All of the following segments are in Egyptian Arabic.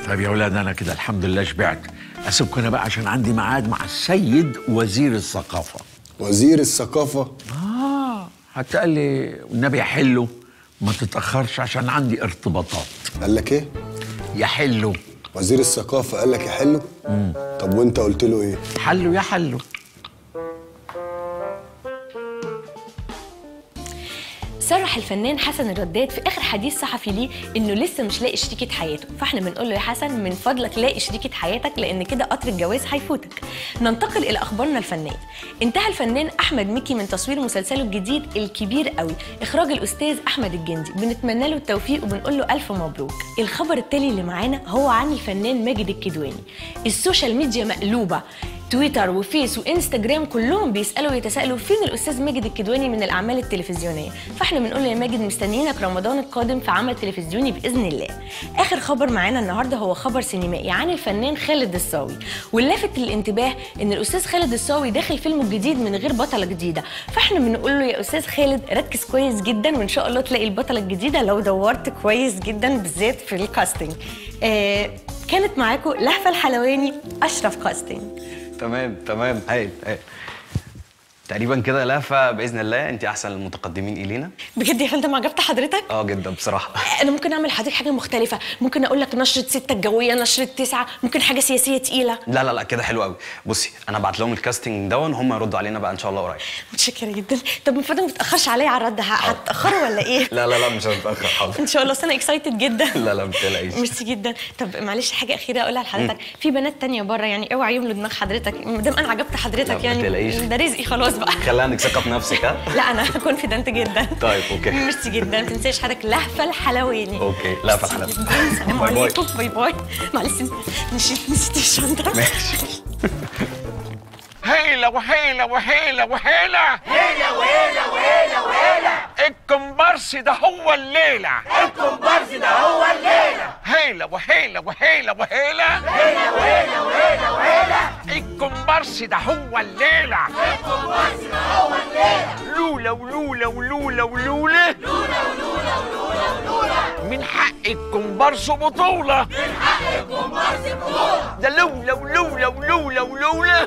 طيب يا ولاد انا كده الحمد لله شبعت اسيبكم انا بقى عشان عندي ميعاد مع السيد وزير الثقافه وزير الثقافة اه حتى قال لي والنبي يا حلو ما تتاخرش عشان عندي ارتباطات قال لك ايه؟ يا حلو وزير الثقافة قال لك يا حلو؟ طب وانت قلت له ايه؟ حلو يا حلو صرح الفنان حسن الرداد في اخر حديث صحفي ليه انه لسه مش لاقي شريكه حياته فاحنا بنقول له يا حسن من فضلك لاقي شريكه حياتك لان كده قطر الجواز هيفوتك ننتقل الى اخبارنا الفنيه انتهى الفنان احمد مكي من تصوير مسلسله الجديد الكبير قوي اخراج الاستاذ احمد الجندي بنتمنى له التوفيق وبنقول له الف مبروك الخبر التالي اللي معانا هو عن الفنان ماجد الكدواني السوشيال ميديا مقلوبه تويتر وفيس وانستجرام كلهم بيسالوا ويتساءلوا فين الاستاذ ماجد الكدواني من الاعمال التلفزيونيه فاحنا بنقول له يا ماجد مستنيينك رمضان القادم في عمل تلفزيوني باذن الله اخر خبر معانا النهارده هو خبر سينمائي عن الفنان خالد الصاوي واللافت للانتباه ان الاستاذ خالد الصاوي داخل فيلمه الجديد من غير بطله جديده فاحنا بنقول له يا استاذ خالد ركز كويس جدا وان شاء الله تلاقي البطله الجديده لو دورت كويس جدا بالذات في الكاستنج آه كانت معاكم لهفه الحلواني اشرف كاستنج تمام تمام هايل هايل تقريبا كده لهفه باذن الله انت احسن المتقدمين الينا بجد يا فندم عجبت حضرتك اه جدا بصراحه انا ممكن اعمل لحضرتك حاجه مختلفه ممكن اقول لك نشره ستة الجويه نشره تسعة ممكن حاجه سياسيه تقيله لا لا لا كده حلو قوي بصي انا ابعت لهم الكاستنج دون هم يردوا علينا بقى ان شاء الله قريب متشكره جدا طب من فضلك ما تتاخرش عليا على الرد ه- هتاخروا ولا ايه لا لا لا مش هنتاخر حاضر ان شاء الله أصل انا اكسايتد جدا لا لا ما تقلقيش ميرسي جدا طب معلش حاجه اخيره اقولها لحضرتك في بنات تانية بره يعني اوعى يملوا دماغ حضرتك ما دام انا عجبت لا، حضرتك ما يعني تقلقيش. ده رزقي خلاص بقى خلينا عندك ثقه في نفسك ها لا انا كونفيدنت جدا طيب اوكي ميرسي جدا ما تنساش حضرتك لهفه الحلواني اوكي لا فحلا السلام باي باي. عليكم باي باي معلش نسيت نسيت الشنطه ماشي هيلة وهيلة وهيلة وهيلة هيلة وهيلة وهيلة وهيلة الكمبارس ده هو الليلة الكمبارس ده هو الليلة هيلة وهيلة وهيلة وهيلة هيلة وهيلة وهيلة وهيلة الكمبارس ده هو الليلة الكمبارس ده هو الليلة لولا ولولا ولولا ولولا لولا ولولا ولولا ولولا من حق الكمبارس بطولة من حق الكمبارس بطولة ده لولا ولولا ولولا ولولا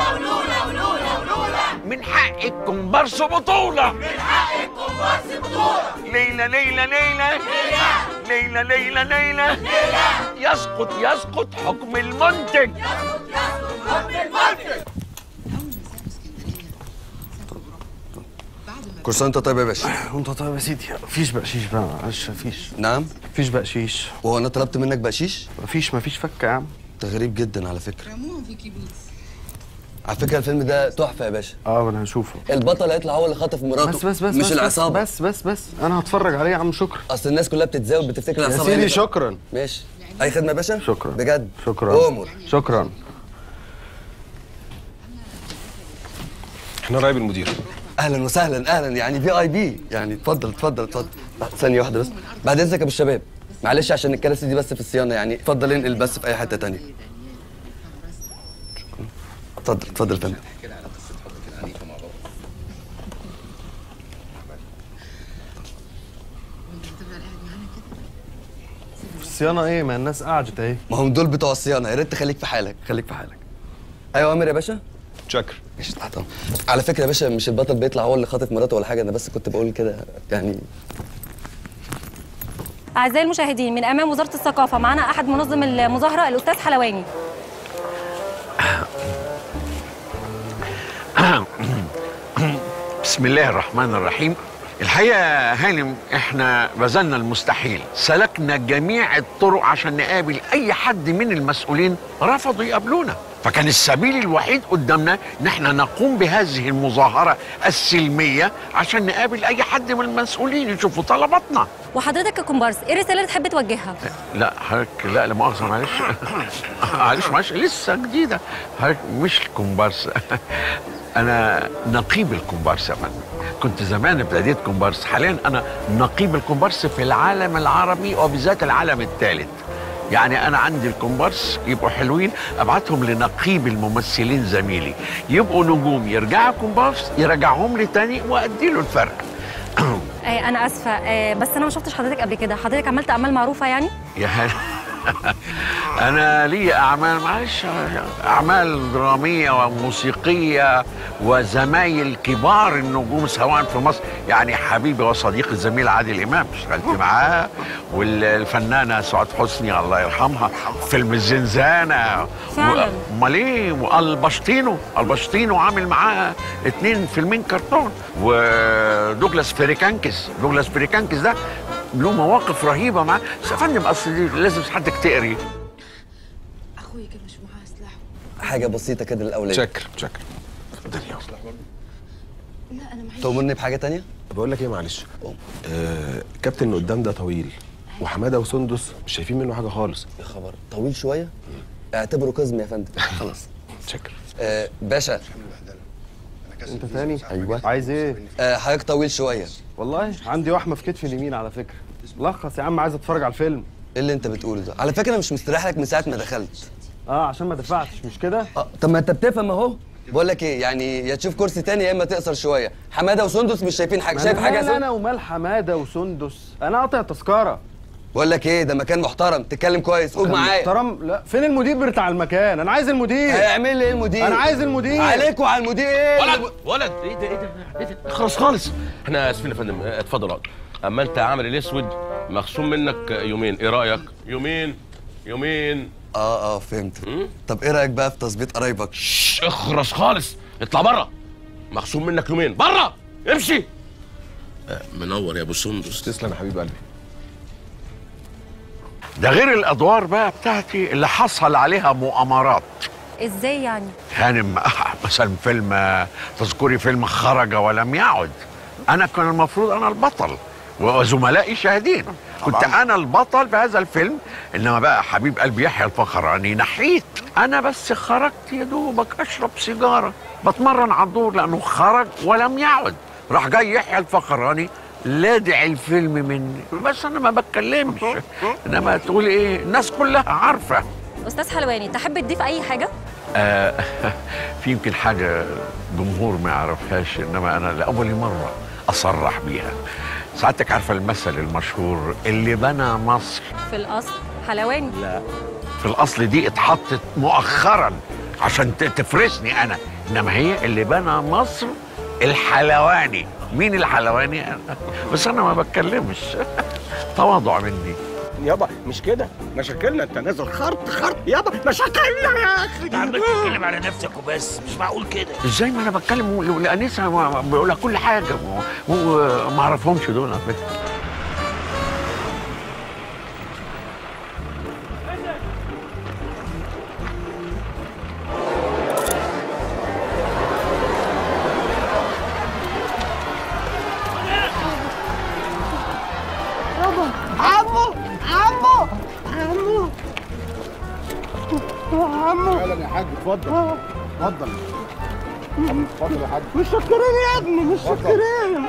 من حق الكومبارس بطولة من حق الكومبارس بطولة ليلى ليلى ليلى ليلى ليلى ليلى يسقط يسقط حكم المنتج كل سنه وانت طيب يا باشا وانت طيب يا سيدي مفيش بقشيش بقى معلش مفيش نعم مفيش بقشيش وهو انا طلبت منك بقشيش مفيش مفيش فكه يا عم ده غريب جدا على فكره على فكره الفيلم ده تحفه يا باشا اه انا هشوفه البطل هيطلع هو اللي خطف مراته بس بس بس مش بس العصابه بس بس بس انا هتفرج عليه يا عم شكرا اصل الناس كلها بتتزاول بتفتكر يا العصابه سيدي هي اللي- شكرا ماشي اي خدمه يا باشا شكرا بجد شكرا امر شكرا احنا رايب المدير اهلا وسهلا اهلا يعني في اي بي يعني اتفضل اتفضل اتفضل ثانيه واحده بس بعد اذنك يا ابو الشباب معلش عشان الكراسي دي بس في الصيانه يعني اتفضل انقل بس في اي حته تانية اتفضل اتفضل يا فندم الصيانه ايه ما الناس قعدت اهي ما هم دول بتوع الصيانه يا ريت تخليك في حالك خليك في حالك ايوه امر يا باشا شكر ماشي تحت أمرك. على فكره يا باشا مش البطل بيطلع هو اللي خاطف مراته ولا حاجه انا بس كنت بقول كده يعني أعزائي المشاهدين من أمام وزارة الثقافة معنا أحد منظم المظاهرة الأستاذ حلواني بسم الله الرحمن الرحيم الحقيقة يا هانم احنا بذلنا المستحيل سلكنا جميع الطرق عشان نقابل اي حد من المسؤولين رفضوا يقابلونا فكان السبيل الوحيد قدامنا ان احنا نقوم بهذه المظاهرة السلمية عشان نقابل اي حد من المسؤولين يشوفوا طلباتنا وحضرتك ككومبارس إيه الرسالة اللي تحب توجهها؟ لا حضرتك لا لا مؤاخذة معلش معلش معلش لسه جديدة حضرتك مش الكومبارس أنا نقيب الكومبارس يا فندم كنت زمان ابتديت كومبارس حاليا أنا نقيب الكومبارس في العالم العربي وبالذات العالم الثالث يعني أنا عندي الكومبارس يبقوا حلوين أبعتهم لنقيب الممثلين زميلي يبقوا نجوم يرجعوا كومبارس يرجعهم لي تاني وأدي له الفرق آه أنا آسفة آه بس أنا ما شفتش حضرتك قبل كده حضرتك عملت أعمال معروفة يعني؟ يا هلا انا لي اعمال معلش اعمال دراميه وموسيقيه وزمايل كبار النجوم سواء في مصر يعني حبيبي وصديقي الزميل عادل امام اشتغلت معاه والفنانه سعاد حسني الله يرحمها فيلم الزنزانه فعلاً. و- امال ايه والبشطينو البشطينو عامل معاه اتنين فيلمين كرتون ودوجلاس فيريكانكس دوجلاس فيريكانكس ده له مواقف رهيبه معاه بس يا فندم اصل دي لازم حضرتك تقري اخوي كان مش معاه سلاح حاجه بسيطه كده الاولاد شكر شكر لا انا معيش تؤمرني بحاجه تانية بقول لك ايه معلش آه الكابتن اللي قدام ده طويل وحماده وسندس مش شايفين منه حاجه خالص يا خبر طويل شويه اعتبره كزم يا فندم خلاص شكر آه باشا انت تاني ايوه عايز ايه آه حضرتك طويل شويه والله عندي وحمه في كتفي اليمين على فكره لخص يا عم عايز اتفرج على الفيلم ايه اللي انت بتقوله ده على فكره انا مش مستريح لك من ساعه ما دخلت اه عشان ما دفعتش مش كده اه طب ما انت بتفهم اهو بقول لك ايه يعني يا تشوف كرسي تاني يا اما تقصر شويه حماده وسندس مش شايفين حاجه شايف حاجه يا مال سندس انا ومال حماده وسندس انا قاطع تذكره بقول لك ايه ده مكان محترم تتكلم كويس قول معايا محترم لا فين المدير بتاع المكان انا عايز المدير هيعمل لي ايه المدير انا عايز المدير عليك وعلى المدير ايه ولد ولد ايه ده ايه ده ايه ده خلاص خالص احنا اسفين يا فندم اه، اتفضل اقعد اما انت عامل الاسود مخصوم منك يومين ايه رايك يومين يومين اه اه فهمت طب ايه رايك بقى في تظبيط قرايبك شش، اخرس خالص اطلع بره مخصوم منك يومين بره امشي اه، منور يا ابو سندس تسلم يا حبيب قلبي ده غير الادوار بقى بتاعتي اللي حصل عليها مؤامرات ازاي يعني هانم مثلا فيلم آه، تذكري فيلم خرج ولم يعد انا كان المفروض انا البطل وزملائي شاهدين كنت انا البطل بهذا الفيلم انما بقى حبيب قلبي يحيى الفخراني نحيت انا بس خرجت يا دوبك اشرب سيجاره بتمرن على الدور لانه خرج ولم يعد راح جاي يحيى الفخراني لادع الفيلم مني بس انا ما بتكلمش انما تقول ايه الناس كلها عارفه استاذ حلواني تحب تضيف اي حاجه آه في يمكن حاجة جمهور ما يعرفهاش إنما أنا لأول مرة أصرح بيها سعادتك عارفة المثل المشهور اللي بنى مصر في الاصل حلواني لا في الأصل دي اتحطت مؤخرا عشان ت- تفرسني أنا إنما هي اللي بنى مصر الحلواني مين الحلواني بس أنا ما بتكلمش تواضع مني يابا مش كده مشاكلنا انت نازل خرط خرط يابا مشاكلنا يا اخي عمال تتكلم على نفسك وبس مش معقول كده ازاي ما انا بتكلم و- لانسه ما- بيقولها كل حاجه و- وما اعرفهمش دول على فكره عمو عمو عمو عمو فعلا يا حاج اتفضل اتفضل اتفضل يا حاج مش شكرين يا ابني مش شكرين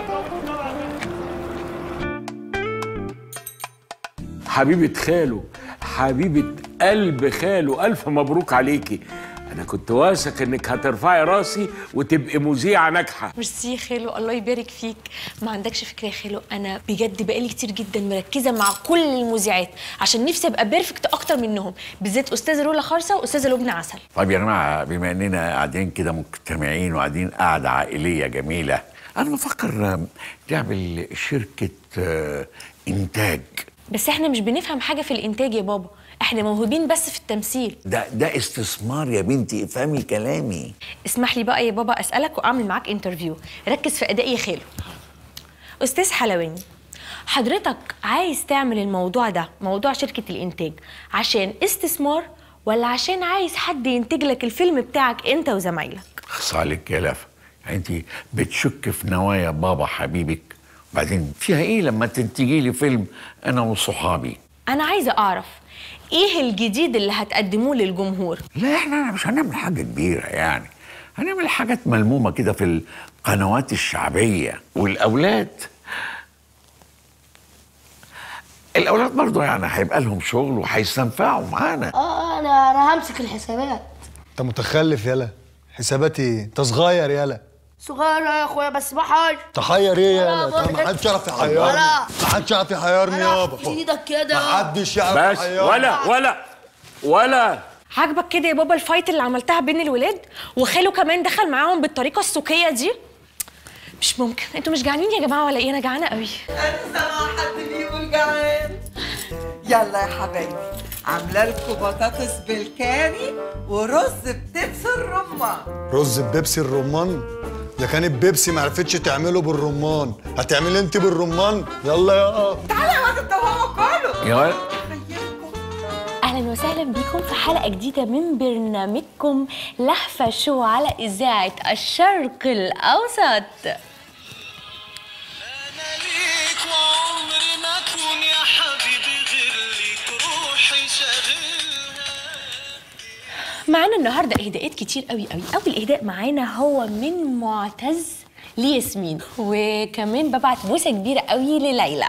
حبيبة خاله حبيبة قلب خاله ألف مبروك عليكي أنا كنت واثق إنك هترفعي راسي وتبقي مذيعة ناجحة ميرسي يا خالو الله يبارك فيك ما عندكش فكره يا خالو انا بجد بقالي كتير جدا مركزه مع كل المذيعات عشان نفسي ابقى بيرفكت اكتر منهم بالذات استاذه رولا خالصه واستاذه لبنى عسل طيب يا جماعه بما اننا قاعدين كده مجتمعين وقاعدين قعده عائليه جميله انا بفكر آم، نعمل شركه آه، انتاج بس احنا مش بنفهم حاجه في الانتاج يا بابا احنا موهوبين بس في التمثيل ده ده استثمار يا بنتي افهمي كلامي اسمح لي بقى يا بابا اسالك واعمل معاك انترفيو ركز في ادائي يا خالو استاذ حلواني حضرتك عايز تعمل الموضوع ده موضوع شركه الانتاج عشان استثمار ولا عشان عايز حد ينتج لك الفيلم بتاعك انت وزمايلك خص عليك يا لافه يعني انت بتشك في نوايا بابا حبيبك بعدين فيها ايه لما تنتجي لي فيلم انا وصحابي انا عايزه اعرف ايه الجديد اللي هتقدموه للجمهور لا احنا مش هنعمل حاجه كبيره يعني هنعمل حاجات ملمومه كده في القنوات الشعبيه والاولاد الاولاد برضه يعني هيبقى لهم شغل وهيستنفعوا معانا اه انا انا همسك الحسابات انت متخلف يالا حساباتي انت صغير يالا صغيرة يا اخويا بس بحر تحير ايه يا ولا لا ما حدش يعرف يحيرني ولا. ما حدش يعرف يحيرني يابا في ايدك كده ما حدش يعرف بس يحيرني ولا ولا ولا عاجبك كده يا بابا الفايت اللي عملتها بين الولاد وخاله كمان دخل معاهم بالطريقه السوقيه دي مش ممكن انتوا مش جعانين يا جماعه ولا ايه انا جعانه قوي سامع حد بيقول جعان يلا يا حبايبي عامله لكم بطاطس بالكاري ورز بدبس الرمان رز ببيبسي الرمان ده كان البيبسي ما عرفتش تعمله بالرمان هتعملي انت بالرمان يلا يا تعالى يا واد انت وهو كله يا ولد اهلا وسهلا بيكم في حلقه جديده من برنامجكم لهفه شو على اذاعه الشرق الاوسط معانا النهارده اهداءات كتير قوي قوي اول اهداء معانا هو من معتز لياسمين وكمان ببعت بوسه كبيره قوي لليلى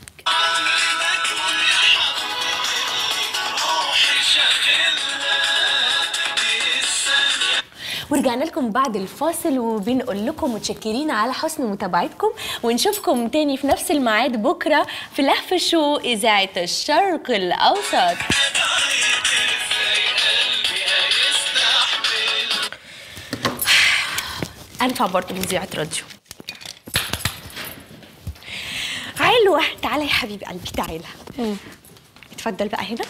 ورجعنا لكم بعد الفاصل وبنقول لكم متشكرين على حسن متابعتكم ونشوفكم تاني في نفس الميعاد بكره في لهف شو اذاعه الشرق الاوسط انفع برضه مذيعه راديو علوة تعالى يا حبيبي قلبي تعالى اتفضل بقى هنا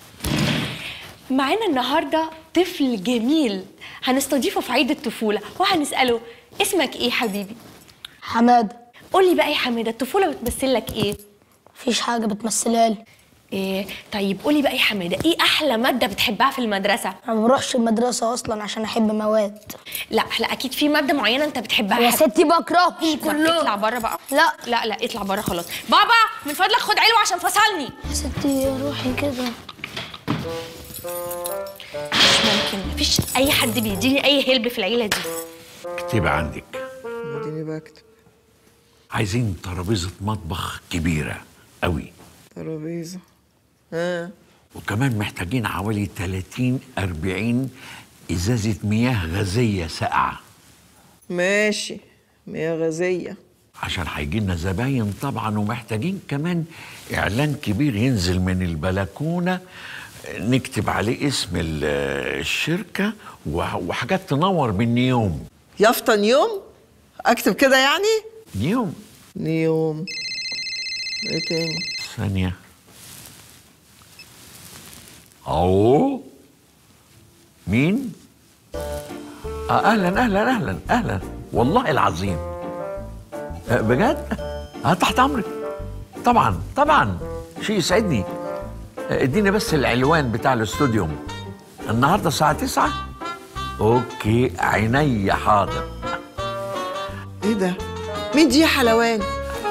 معانا النهارده طفل جميل هنستضيفه في عيد الطفوله وهنساله اسمك ايه حبيبي حماده قولي بقى يا حماده الطفوله بتمثل لك ايه مفيش حاجة بتمثلها لي إيه طيب قولي بقى يا حماده ايه احلى ماده بتحبها في المدرسه انا ما بروحش المدرسة اصلا عشان احب مواد لا لا اكيد في ماده معينه انت بتحبها يا حب- ستي بكرههم طب كلهم اطلع بره بقى لا لا لا اطلع بره خلاص بابا من فضلك خد علو عشان فصلني يا ستي روحي كده مش ممكن مفيش اي حد بيديني اي هلب في العيله دي اكتبي عندك اديني بكتب عايزين ترابيزه مطبخ كبيره قوي ترابيزه ها وكمان محتاجين حوالي 30 40 ازازه مياه غازيه ساقعه ماشي مياه غازيه عشان هيجي لنا زباين طبعا ومحتاجين كمان اعلان كبير ينزل من البلكونه نكتب عليه اسم ال- الشركه وح- وحاجات تنور بالنيوم يافطه نيوم اكتب كده يعني نيوم نيوم ايه تاني ثانيه اهو مين آه اهلا اهلا اهلا اهلا والله العظيم آه بجد اه تحت امرك طبعا طبعا شيء يسعدني آه، اديني بس العنوان بتاع الاستوديو النهارده الساعه 9 اوكي عيني حاضر ايه ده مين دي يا حلوان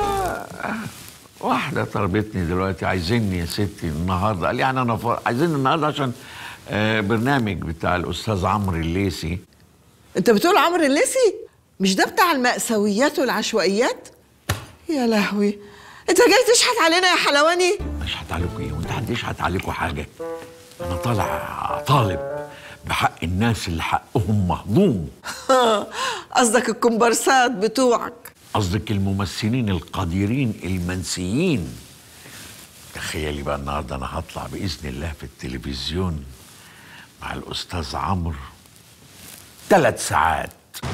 واحدة طلبتني دلوقتي عايزيني يا ستي النهارده قال يعني انا فا... عايزيني النهارده عشان آه برنامج بتاع الاستاذ عمرو الليسي انت بتقول عمرو الليسي مش ده بتاع المأساويات والعشوائيات يا لهوي انت جاي تشحت علينا يا حلواني اشحت عليكم ايه وانت حد يشحت عليكم حاجه انا طالع طالب بحق الناس اللي حقهم مهضوم قصدك الكومبارسات بتوعك قصدك الممثلين القديرين المنسيين تخيلي بقى النهارده انا هطلع باذن الله في التلفزيون مع الاستاذ عمرو ثلاث ساعات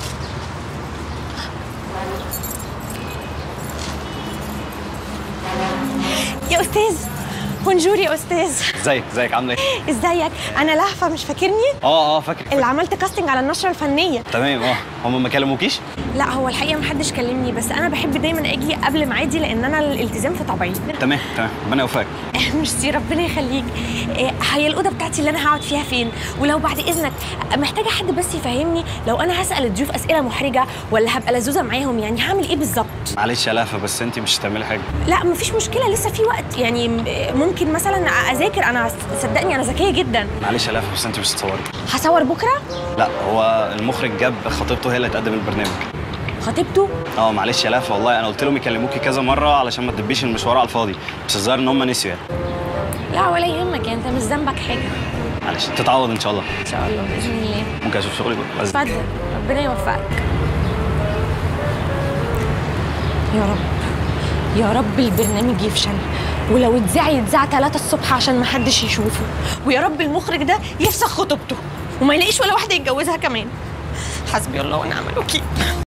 يا استاذ بونجور يا استاذ ازيك ازيك عامله ايه؟ ازيك انا لهفه مش فاكرني اه اه فاكر اللي عملت كاستنج على النشره الفنيه تمام اه هم ما كلموكيش؟ لا هو الحقيقه محدش كلمني بس انا بحب دايما اجي قبل ميعادي لان انا الالتزام في طبعي تمام تمام ربنا يوفقك ميرسي ربنا يخليك إيه، هي الاوضه بتاعتي اللي انا هقعد فيها فين ولو بعد اذنك محتاجه حد بس يفهمني لو انا هسال الضيوف اسئله محرجه ولا هبقى لزوزه معاهم يعني هعمل ايه بالظبط معلش يا لهفه بس انت مش هتعملي حاجه لا مفيش مشكله لسه في وقت يعني م- ممكن مثلا اذاكر انا صدقني انا ذكيه جدا معلش يا لهفه بس انت مش هتصوري هصور بكره لا هو المخرج جاب خطيبته هي اللي تقدم البرنامج خطيبته اه معلش يا لهفه والله انا قلت لهم يكلموكي كذا مره علشان ما تدبيش المشوار على الفاضي بس الظاهر ان هم نسيوا يعني لا ولا يهمك يعني انت مش ذنبك حاجه معلش تتعوض ان شاء الله ان شاء الله باذن الله ممكن اشوف شغلي بقى اتفضل ربنا يوفقك يا رب يا رب البرنامج يفشل ولو اتذاع يتذاع 3 الصبح عشان محدش يشوفه ويا رب المخرج ده يفسخ خطوبته وما يلاقيش ولا واحده يتجوزها كمان حسبي الله ونعم الوكيل